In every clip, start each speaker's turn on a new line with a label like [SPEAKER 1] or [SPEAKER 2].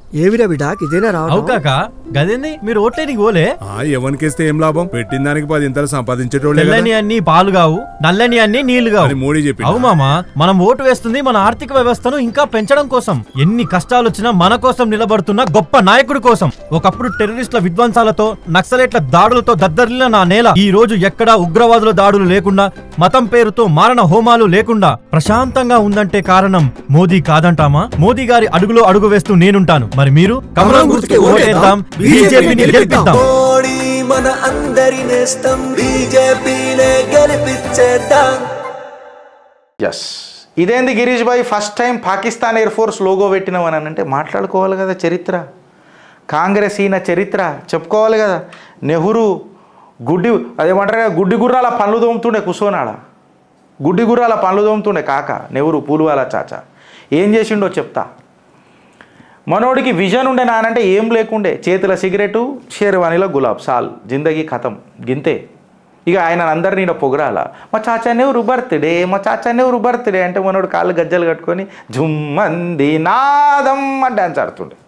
[SPEAKER 1] ఏవిరా బిడాక్ ఇదేనా
[SPEAKER 2] అవు
[SPEAKER 1] రావడం
[SPEAKER 2] కాక గదేంది మీరు ఓట్లేనికి పోలే
[SPEAKER 3] ఆ ఎవరికేస్తే ఏం లాభం పెట్టిన దానికి పది ఇంతలు సంపాదించేటోళ్ళే కదా
[SPEAKER 2] తెల్లని అన్ని పాలు కావు నల్లని అన్ని నీళ్లు కావు
[SPEAKER 3] అని మోడీ చెప్పిండా?
[SPEAKER 2] అవు మామా మనం ఓటు వేస్తుంది మన ఆర్థిక వ్యవస్థను ఇంకా పెంచడం కోసం ఎన్ని కష్టాలు వచ్చినా మన కోసం నిలబడుతున్న గొప్ప నాయకుడి కోసం ఒకప్పుడు టెర్రరిస్టుల విధ్వంసాలతో నక్సలైట్ల దాడులతో దద్దరిల్లిన నా నేల ఈ రోజు ఎక్కడా ఉగ్రవాదుల దాడులు లేకుండా మతం పేరుతో మారణ హోమాలు లేకుండా ప్రశాంతంగా ఉందంటే కారణం మోదీ కాదంటామా మోదీ గారి అడుగులో అడుగు వేస్తూ నేనుంటాను మరి మీరు కమలం గుర్తుకి ఓటేద్దాం బీజేపీని గెలిపిద్దాం
[SPEAKER 4] మోడీ మన అందరి నేస్తం బీజేపీనే గెలిపించేద్దాం
[SPEAKER 5] ఎస్ ఇదేంది Girish bhai first time Pakistan air force logo పెట్టినామని అని అంటే మాట్లాడుకోవాలి కదా చరిత్ర కాంగ్రెస్ ఈయన చరిత్ర చెప్పుకోవాలి కదా నెహ్రూ గుడ్డి అదేమంటారు కదా గుడ్డి గుర్రాల పనులు తోముతుండే కుసోనాడ గుడ్డి గుర్రాల పనులు తోముతుండే కాక నెహ్రూ పూలువాల చాచా ఏం చేసిండో చెప్తా మనోడికి విజన్ ఉండే నానంటే ఏం లేకుండే చేతుల సిగరెటు షేర్వాణిలో గులాబ్ సాల్ జిందగీ ఖతం గింతే ఇక ఆయన అందరినీ ఈడ పొగరాల మా చాచా నెవరు బర్త్డే మా చాచా నెవరు బర్త్డే అంటే మనోడు కాళ్ళు గజ్జలు కట్టుకొని జుమ్మంది నాదం అని డ్యాన్స్ ఆడుతుండే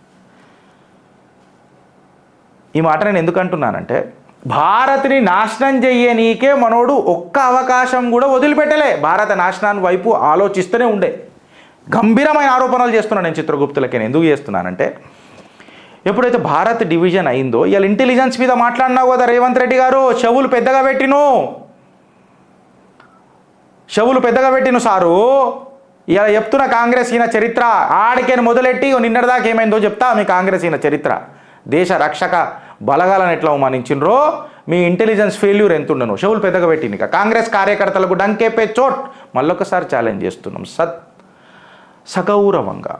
[SPEAKER 5] ఈ మాట నేను ఎందుకు అంటున్నానంటే భారత్ని నాశనం చెయ్యనీకే మనోడు ఒక్క అవకాశం కూడా వదిలిపెట్టలే భారత నాశనాన్ని వైపు ఆలోచిస్తూనే ఉండే గంభీరమైన ఆరోపణలు చేస్తున్నాను నేను చిత్రగుప్తులకి నేను ఎందుకు చేస్తున్నానంటే ఎప్పుడైతే భారత్ డివిజన్ అయిందో ఇవాళ ఇంటెలిజెన్స్ మీద మాట్లాడినావు కదా రేవంత్ రెడ్డి గారు చెవులు పెద్దగా పెట్టిను చెవులు పెద్దగా పెట్టిను సారు ఇలా చెప్తున్న కాంగ్రెస్ ఈయన చరిత్ర ఆడికేను మొదలెట్టి ఇగో నిన్నటిదాకా ఏమైందో చెప్తా మీ కాంగ్రెస్ ఈయన చరిత్ర దేశ రక్షక బలగాలను ఎట్లా అవమానించిండ్రో మీ ఇంటెలిజెన్స్ ఫెయిల్యూర్ ఎంత ఉండను చెవులు పెద్దగా పెట్టింది ఇక కాంగ్రెస్ కార్యకర్తలకు డంకేపే చోట్ మళ్ళొకసారి ఛాలెంజ్ చేస్తున్నాం సత్ సగౌరవంగా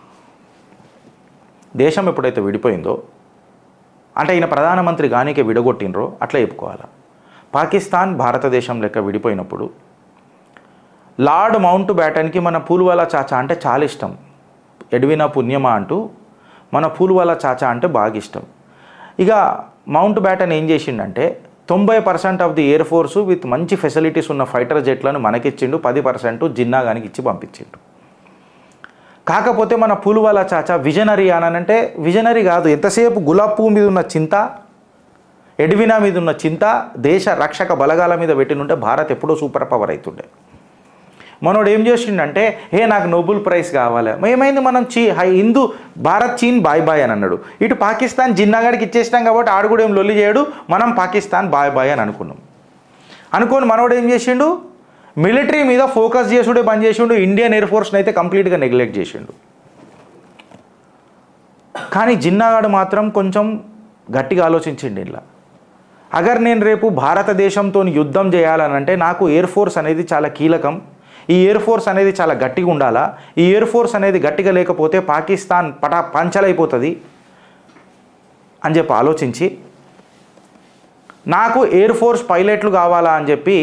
[SPEAKER 5] దేశం ఎప్పుడైతే విడిపోయిందో అంటే ఈయన ప్రధానమంత్రి గానికే విడగొట్టినరో అట్లా చెప్పుకోవాలి పాకిస్తాన్ భారతదేశం లెక్క విడిపోయినప్పుడు లార్డ్ మౌంట్ బ్యాటన్కి మన పూలువాలా చాచా అంటే చాలా ఇష్టం ఎడ్వినా పుణ్యమా అంటూ మన పూలువాలా చాచా అంటే బాగా ఇష్టం ఇక మౌంట్ బ్యాటన్ ఏం చేసిండంటే తొంభై percent of the air force with మంచి ఫెసిలిటీస్ ఉన్న ఫైటర్ జెట్లను మనకిచ్చిండు పది పర్సెంట్ జిన్నాగానికి ఇచ్చి పంపించిండు కాకపోతే మన పులువాల చాచా విజనరీ అనంటే విజనరీ కాదు ఎంతసేపు గులాబ్ పువ్వు మీద ఉన్న చింత ఎడ్వినా మీద ఉన్న చింత దేశ రక్షక బలగాల మీద పెట్టినుంటే భారత్ ఎప్పుడో సూపర్ పవర్ అవుతుండే మనోడు ఏం చేసిండంటే ఏ నాకు నోబుల్ ప్రైజ్ కావాలి ఏమైంది మనం చీ హై హిందూ భారత్ చీన్ బాయ్ బాయ్ అని అన్నాడు ఇటు పాకిస్తాన్ జిన్నాగాడికి ఇచ్చేసినాం కాబట్టి ఆడు కూడా ఏం లొల్లి చేయడు మనం పాకిస్తాన్ బాయ్ బాయ్ అని అనుకున్నాం అనుకోని మనోడు ఏం చేసిండు మిలిటరీ మీద ఫోకస్ చేసుడే బంద్ చేసిండు ఇండియన్ ఎయిర్ ఫోర్స్ని అయితే కంప్లీట్గా నెగ్లెక్ట్ చేసిండు కానీ జిన్నాగాడు మాత్రం కొంచెం గట్టిగా ఆలోచించిండు ఇలా అగర్ నేను రేపు భారతదేశంతో యుద్ధం చేయాలనంటే నాకు ఎయిర్ ఫోర్స్ అనేది చాలా కీలకం ఈ ఎయిర్ ఫోర్స్ అనేది చాలా గట్టిగా ఉండాలా ఈ ఎయిర్ ఫోర్స్ అనేది గట్టిగా లేకపోతే పాకిస్తాన్ పటా పంచలైపోతుంది అని చెప్పి ఆలోచించి నాకు ఎయిర్ ఫోర్స్ పైలట్లు కావాలా అని చెప్పి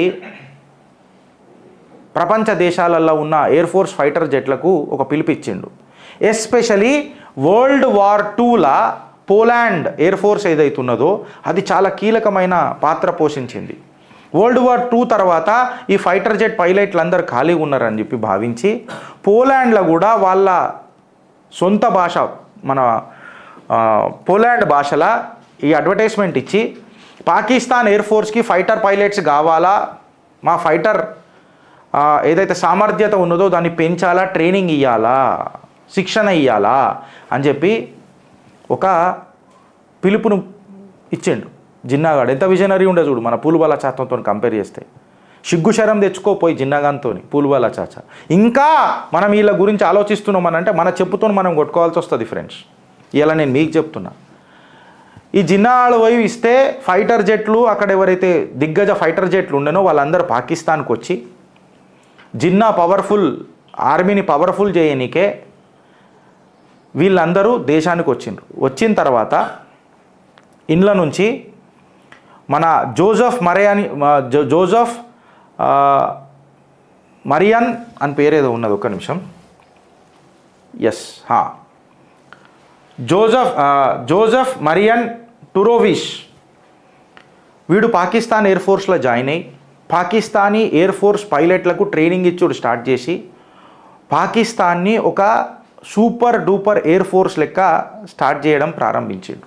[SPEAKER 5] ప్రపంచ దేశాలలో ఉన్న ఎయిర్ ఫోర్స్ ఫైటర్ జెట్లకు ఒక పిలిపిచ్చిండు ఎస్పెషలీ వరల్డ్ వార్ టూలా పోలాండ్ ఎయిర్ ఫోర్స్ ఏదైతున్నదో అది చాలా కీలకమైన పాత్ర పోషించింది వరల్డ్ వార్ టూ తర్వాత ఈ ఫైటర్ జెట్ పైలట్లు అందరు ఖాళీగా ఉన్నారని చెప్పి భావించి పోలాండ్లో కూడా వాళ్ళ సొంత భాష మన ఆ, పోలాండ్ భాషల ఈ అడ్వర్టైజ్మెంట్ ఇచ్చి పాకిస్తాన్ ఎయిర్ ఫోర్స్కి ఫైటర్ పైలట్స్ కావాలా మా ఫైటర్ ఆ, ఏదైతే సామర్థ్యత ఉన్నదో దాన్ని పెంచాలా ట్రైనింగ్ ఇవ్వాలా శిక్షణ ఇవ్వాలా అని చెప్పి ఒక పిలుపును ఇచ్చిండు జిన్నాగాడు ఎంత విజనరీ ఉండే చూడు మన పూలుబాల చాతంతో కంపేర్ చేస్తే సిగ్గు శరం తెచ్చుకోపోయి జిన్నాగాంతో పూలుబాల చాచా ఇంకా మనం వీళ్ళ గురించి ఆలోచిస్తున్నాం అని అంటే మన చెప్పుతో మనం కొట్టుకోవాల్సి వస్తుంది ఫ్రెండ్స్ ఇలా నేను మీకు చెప్తున్నా ఈ జిన్నాళ్ళు పోయి ఇస్తే ఫైటర్ జెట్లు అక్కడ ఎవరైతే దిగ్గజ ఫైటర్ జెట్లు ఉండేనో వాళ్ళందరూ పాకిస్తాన్కి వచ్చి జిన్నా పవర్ఫుల్ ఆర్మీని పవర్ఫుల్ చేయనీకే వీళ్ళందరూ దేశానికి వచ్చిండ్రు వచ్చిన తర్వాత ఇండ్ల నుంచి మన జోజఫ్ మరయాని మ- జో- జోజఫ్ ఆ, మరియన్ అని పేరేదో ఉన్నది ఒక్క నిమిషం ఎస్ హా జోజఫ్ ఆ, జోజఫ్ మరియన్ టురోవిష్ వీడు పాకిస్తాన్ ఎయిర్ ఫోర్స్లో జాయిన్ అయ్యి పాకిస్తానీ ఎయిర్ ఫోర్స్ పైలట్లకు ట్రైనింగ్ ఇచ్చుడు స్టార్ట్ చేసి పాకిస్తాన్ని ఒక సూపర్ డూపర్ ఎయిర్ ఫోర్స్ లెక్క స్టార్ట్ చేయడం ప్రారంభించిండు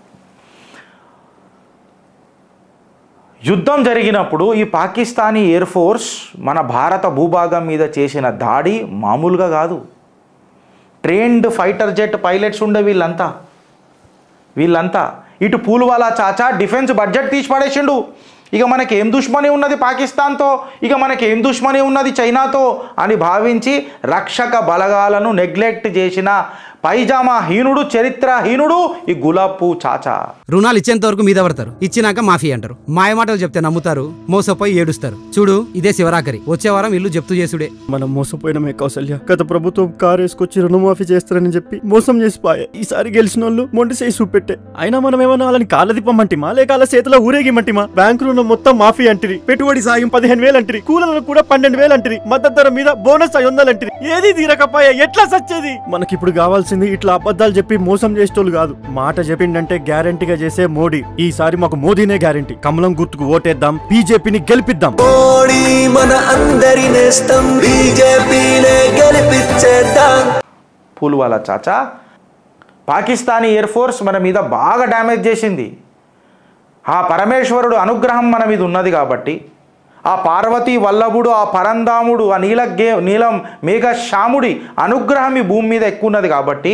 [SPEAKER 5] యుద్ధం జరిగినప్పుడు ఈ పాకిస్తానీ ఎయిర్ ఫోర్స్ మన భారత భూభాగం మీద చేసిన దాడి మామూలుగా కాదు ట్రైన్డ్ ఫైటర్ జెట్ పైలట్స్ ఉండే వీళ్ళంతా వీళ్ళంతా ఇటు పూలువాలా చాచా డిఫెన్స్ బడ్జెట్ తీసి పడేసిండు ఇక మనకి ఏం దుష్మని ఉన్నది పాకిస్తాన్తో ఇక మనకి ఏం దుష్మని ఉన్నది చైనాతో అని భావించి రక్షక బలగాలను నెగ్లెక్ట్ చేసిన పైజామా హీనుడు చరిత్ర హీనుడు ఈ గులాబ్ చాచా
[SPEAKER 1] రుణాలు ఇచ్చేంత వరకు మీద పడతారు ఇచ్చినాక మాఫీ అంటారు మాయ మాటలు చెప్తే నమ్ముతారు మోసపోయి ఏడుస్తారు చూడు ఇదే శివరాకరి వచ్చే వారం ఇల్లు జప్తు చేసుడే
[SPEAKER 6] మనం మోసపోయినమే కౌసల్య గత ప్రభుత్వం కారు వేసుకొచ్చి రుణమాఫీ చేస్తారని చెప్పి మోసం చేసిపోయే ఈసారి గెలిచిన వాళ్ళు మొండి చేసి చూపెట్టే అయినా మనం ఏమన్నా వాళ్ళని కాళ్ళ దిప్పమంటిమా లేక వాళ్ళ చేతిలో ఊరేగిమంటిమా బ్యాంకు రుణం మొత్తం మాఫీ అంటిరి పెట్టుబడి సాయం పదిహేను వేలు అంటిరి కూలీలకు కూడా పన్నెండు వేలు అంటిరి మద్దతు ధర మీద బోనస్ ఐదు వందలు అంటిరి ఏది తీరకపోయా ఎట్లా సచ్చేది మనకిప్పుడు కావాల్సింది ఇట్లా అబద్ధాలు చెప్పి మోసం చేసేటోళ్ళు కాదు మాట చెప్పిండంటే గ్యారంటీగా చేసే మోడీ ఈసారి మాకు మోదీనే గ్యారంటీ కమలం గుర్తుకు ఓటేద్దాం బీజేపీని గెలిపిద్దాం
[SPEAKER 4] మోడీ మన అందరి నేస్తం బీజేపీనే గెలిపించేద్దాం
[SPEAKER 5] పూలువాలా చాచా పాకిస్తానీ ఎయిర్ ఫోర్స్ మన మీద బాగా డ్యామేజ్ చేసింది ఆ పరమేశ్వరుడు అనుగ్రహం మన మీద ఉన్నది కాబట్టి ఆ పార్వతీ వల్లభుడు ఆ పరంధాముడు ఆ నీల గే నీలం మేఘశ్యాముడి అనుగ్రహం ఈ భూమి మీద ఎక్కువ ఉన్నది కాబట్టి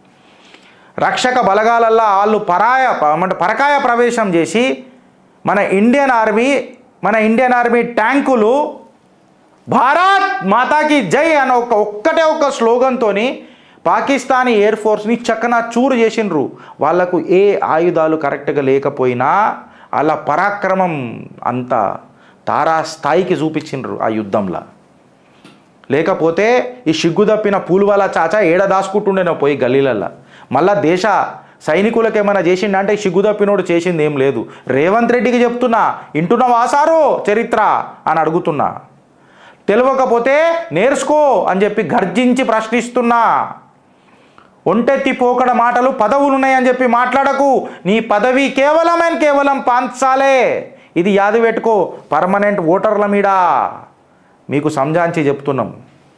[SPEAKER 5] రక్షక బలగాలల్లా వాళ్ళు పరాయ అంటే పరకాయ ప్రవేశం చేసి మన ఇండియన్ ఆర్మీ మన ఇండియన్ ఆర్మీ ట్యాంకులు భారత్ మాతాకి జై అన్న ఒక ఒక్కటే ఒక స్లోగన్తోని పాకిస్తానీ ఎయిర్ ఫోర్స్ని చక్కన చూరు చేసిండ్రు వాళ్లకు ఏ ఆయుధాలు కరెక్ట్గా లేకపోయినా అలా పరాక్రమం అంత తారా స్థాయికి చూపించిండ్రు ఆ యుద్ధంలో లేకపోతే ఈ సిగ్గు తప్పిన పూలువాల చాచా ఏడ దాచుకుంటుండేనో పోయి గల్లీలల్లా మళ్ళా దేశ సైనికులకు ఏమైనా చేసిండంటే ఈ సిగ్గు తప్పినోడు చేసింది ఏం లేదు రేవంత్ రెడ్డికి చెప్తున్నా ఇంటున్న వాసారో చరిత్ర అని అడుగుతున్నా తెలియకపోతే నేర్చుకో అని చెప్పి గర్జించి ప్రశ్నిస్తున్నా ఒంటెత్తి పోకడ మాటలు పదవులు ఉన్నాయని చెప్పి మాట్లాడకు నీ పదవి కేవలం అండ్ కేవలం పాంచాలే ఇది యాది పెట్టుకో పర్మనెంట్ ఓటర్ల మీద మీకు సంజాంచి చెప్తున్నాం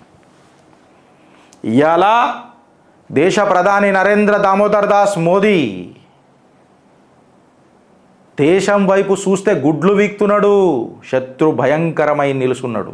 [SPEAKER 5] ఇవాళ దేశ ప్రధాని నరేంద్ర దామోదర్ దాస్ మోదీ దేశం వైపు చూస్తే గుడ్లు వీక్తున్నాడు శత్రు భయంకరమై నిలుచున్నాడు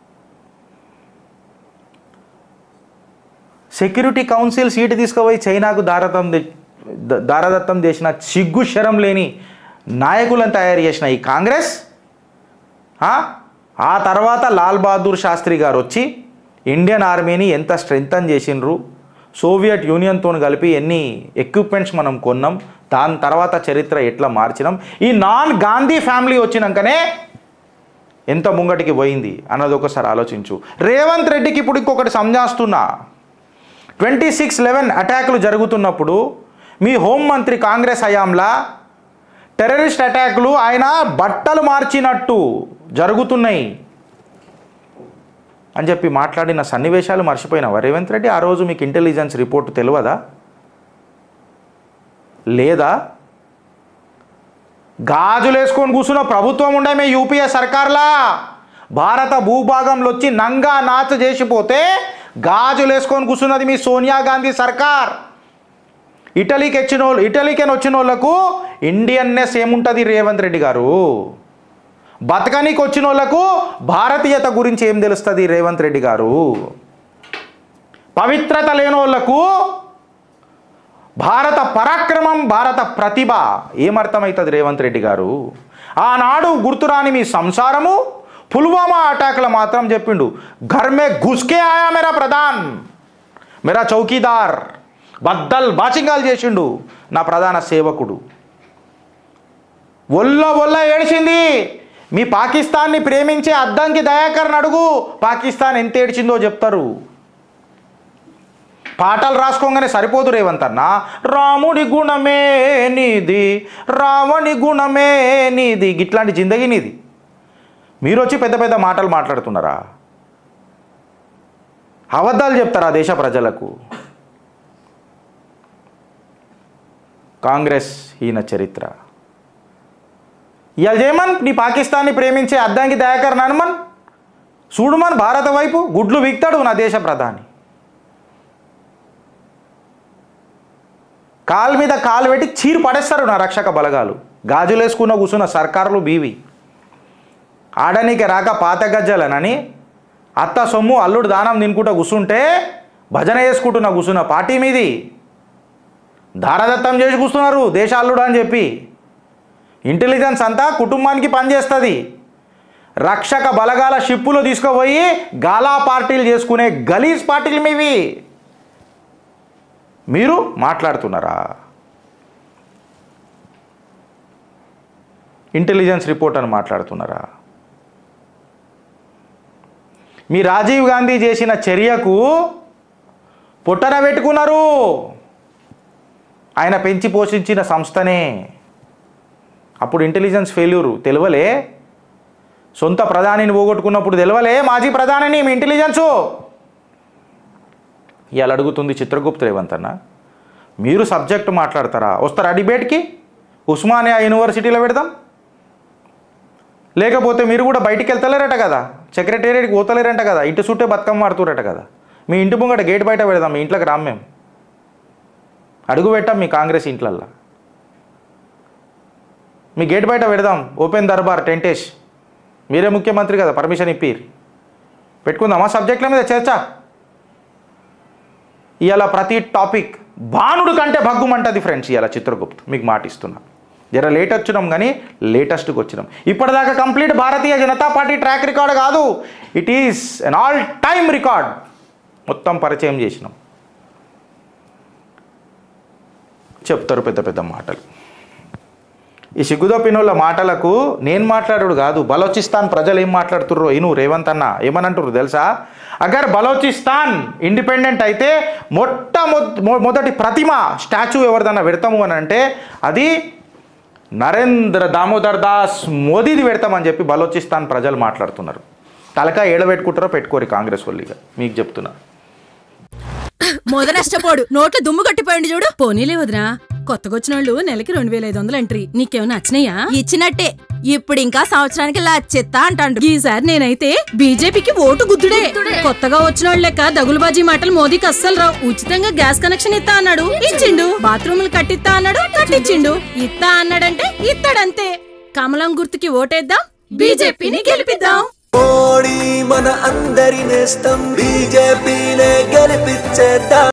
[SPEAKER 5] సెక్యూరిటీ కౌన్సిల్ సీటు తీసుకుపోయి చైనాకు దారదత్తం దే- ద- దారదత్తం చేసిన సిగ్గు శరం లేని నాయకులను తయారు చేసిన ఈ కాంగ్రెస్ ఆ? ఆ తర్వాత లాల్ బహదూర్ శాస్త్రి గారు వచ్చి ఇండియన్ ఆర్మీని ఎంత స్ట్రెంగ్తన్ చేసిండ్రు సోవియట్ యూనియన్తో కలిపి ఎన్ని ఎక్విప్మెంట్స్ మనం కొన్నాం దాని తర్వాత చరిత్ర ఎట్లా మార్చినాం ఈ నాన్ గాంధీ ఫ్యామిలీ వచ్చినాకనే ఎంత ముంగటికి పోయింది అన్నది ఒకసారి ఆలోచించు రేవంత్ రెడ్డికి ఇప్పుడు ఇంకొకటి సంజాస్తున్నా ట్వంటీ సిక్స్ లెవెన్ అటాకులు జరుగుతున్నప్పుడు మీ హోంమంత్రి కాంగ్రెస్ హయాంలా టెర్రరిస్ట్ అటాకులు ఆయన బట్టలు మార్చినట్టు జరుగుతున్నాయి అని చెప్పి మాట్లాడిన సన్నివేశాలు మర్చిపోయినావా రేవంత్ రెడ్డి ఆ రోజు మీకు ఇంటెలిజెన్స్ రిపోర్ట్ తెలియదా లేదా గాజులు వేసుకొని కూర్చున్న ప్రభుత్వం ఉండే మీ యూపీఏ సర్కార్లా భారత భూభాగంలో వచ్చి నంగా నాచ చేసిపోతే గాజులు వేసుకొని కూర్చున్నది మీ సోనియా గాంధీ సర్కార్ ఇటలీకి వచ్చిన వాళ్ళు ఇటలీకి వచ్చిన వాళ్ళకు ఇండియన్నెస్ ఏముంటుంది రేవంత్ రెడ్డి గారు బతకనికి వచ్చిన వాళ్ళకు భారతీయత గురించి ఏం తెలుస్తుంది రేవంత్ రెడ్డి గారు పవిత్రత లేని వాళ్ళకు భారత పరాక్రమం భారత ప్రతిభ ఏమర్థమవుతుంది రేవంత్ రెడ్డి గారు ఆనాడు గుర్తురాని మీ సంసారము పుల్వామా అటాక్ల మాత్రం చెప్పిండు ఘర్ మే ఘుస్కే ఆయా మేరా ప్రధాన్ మేరా చౌకీదార్ బద్దల్ బాచింగాలు చేసిండు నా ప్రధాన సేవకుడు ఒల్ల ఒల్ల ఏడిచింది మీ పాకిస్తాన్ని ప్రేమించే అద్దంకి దయాకర్ని అడుగు పాకిస్తాన్ ఎంత ఏడ్చిందో చెప్తారు పాటలు రాసుకోగానే సరిపోదు రేవంత్ అన్న రాముడి గుణమే నీది రావణి గుణమే నీది ఇట్లాంటి జిందగీ నీది మీరు వచ్చి పెద్ద పెద్ద మాటలు మాట్లాడుతున్నారా అబద్ధాలు చెప్తారా దేశ ప్రజలకు కాంగ్రెస్ ఈయన చరిత్ర ఇవాళ చేయమన్ నీ పాకిస్తాన్ని ప్రేమించే అద్దంకి దయాకర్ ననుమన్ చూడుమన్ భారత వైపు గుడ్లు వీక్తాడు నా దేశ ప్రధాని కాలు మీద కాలు పెట్టి చీరు పడేస్తారు నా రక్షక బలగాలు గాజులు వేసుకున్న కూర్చున్న సర్కారులు బీవి ఆడనీకి రాక పాత గజ్జలనని అత్త సొమ్ము అల్లుడు దానం తినుకుంటా కూర్చుంటే భజన చేసుకుంటున్న కూర్చున్న పార్టీ మీది దారదత్తం చేసి కూర్చున్నారు దేశ అల్లుడు అని చెప్పి ఇంటెలిజెన్స్ అంతా కుటుంబానికి పనిచేస్తుంది రక్షక బలగాల షిప్పులు తీసుకుపోయి గాలా పార్టీలు చేసుకునే గలీజ్ పార్టీలు మీవి మీరు మాట్లాడుతున్నారా ఇంటెలిజెన్స్ రిపోర్ట్ అని మాట్లాడుతున్నారా మీ రాజీవ్ గాంధీ చేసిన చర్యకు పుట్టన పెట్టుకున్నారు ఆయన పెంచి పోషించిన సంస్థనే అప్పుడు ఇంటెలిజెన్స్ ఫెయిల్యూరు తెలియలే సొంత ప్రధానిని పోగొట్టుకున్నప్పుడు తెలియలే మాజీ ప్రధానిని మీ ఇంటెలిజెన్సు ఇవాళ అడుగుతుంది చిత్రగుప్త రేవంత్ అన్న మీరు సబ్జెక్ట్ మాట్లాడతారా వస్తారా డిబేట్కి ఉస్మానియా యూనివర్సిటీలో పెడదాం లేకపోతే మీరు కూడా బయటికి వెళ్తలేరట కదా సెక్రటేరియట్కి పోతలేరంట కదా ఇంటి చుట్టే బతుకమ్మ ఆడుతురట కదా మీ ఇంటి ముంగట గేట్ బయట పెడదాం మీ ఇంట్లోకి రాం మేము అడుగు పెట్టాం మీ కాంగ్రెస్ ఇంట్లల్లో మీ గేట్ బయట పెడదాం ఓపెన్ దర్బార్ టెంటేష్ మీరే ముఖ్యమంత్రి కదా పర్మిషన్ ఇప్పిరి పెట్టుకుందామా సబ్జెక్టుల మీద చర్చ ఇవాళ ప్రతి టాపిక్ బాణుడు కంటే భగ్గుమంటది ఫ్రెండ్స్ ఇవాళ చిత్రగుప్త్ మీకు మాట ఇస్తున్నా జర లేట్ వచ్చినాం కానీ లేటెస్ట్కి వచ్చినాం ఇప్పటిదాకా complete Bharatiya Janata Party track record కాదు it is an all time record మొత్తం పరిచయం చేసినాం చెప్తారు పెద్ద పెద్ద మాటలు ఈ సిగ్గుదొప్పినోళ్ళ మాటలకు నేను మాట్లాడు కాదు బలోచిస్తాన్ ప్రజలు ఏం మాట్లాడుతుర్రో ఇను రేవంత్ అన్న ఏమనంటుర్రు తెలుసా అగర్ బలోచిస్తాన్ ఇండిపెండెంట్ అయితే మొట్టమొ మొదటి ప్రతిమ స్టాచ్యూ ఎవరిదన్నా పెడతాము అని అంటే అది నరేంద్ర దామోదర్ దాస్ మోదీది పెడతామని చెప్పి బలోచిస్తాన్ ప్రజలు మాట్లాడుతున్నారు తలకా ఏడబెట్టుకుంటారో పెట్టుకోరు కాంగ్రెస్ వాళ్ళు ఇక మీకు చెప్తున్నా
[SPEAKER 7] మొద నష్టపోడు నోట్లో దుమ్ము కట్టిపోయింది చూడు పోనీలే వదినా కొత్తగొచ్చిన వాళ్ళు నెలకి రెండు వేల ఐదు వందలు ఎంట్రీ నీకేమైనా నచ్చినాయా ఇచ్చినట్టే ఇప్పుడు ఇంకా సంవత్సరానికి లచ్చెత్తా అంటాడు ఈసారి నేనైతే బీజేపీకి ఓటు గుద్దుడే కొత్తగా వచ్చిన వాళ్ళ లెక్క దగులుబాజీ మాటలు మోదీకి అస్సలు రావు ఉచితంగా గ్యాస్ కనెక్షన్ ఇస్తా అన్నాడు ఇచ్చిండు బాత్రూములు కట్టిస్తా అన్నాడు కట్టించిండు ఇత్తా అన్నాడంటే ఇస్తాడంతే కమలం గుర్తుకి ఓటేద్దాం బీజేపీని గెలిపిద్దాం
[SPEAKER 4] మోడీ మన అందరి నేస్తం బీజేపీనే గెలిపించేద్దాం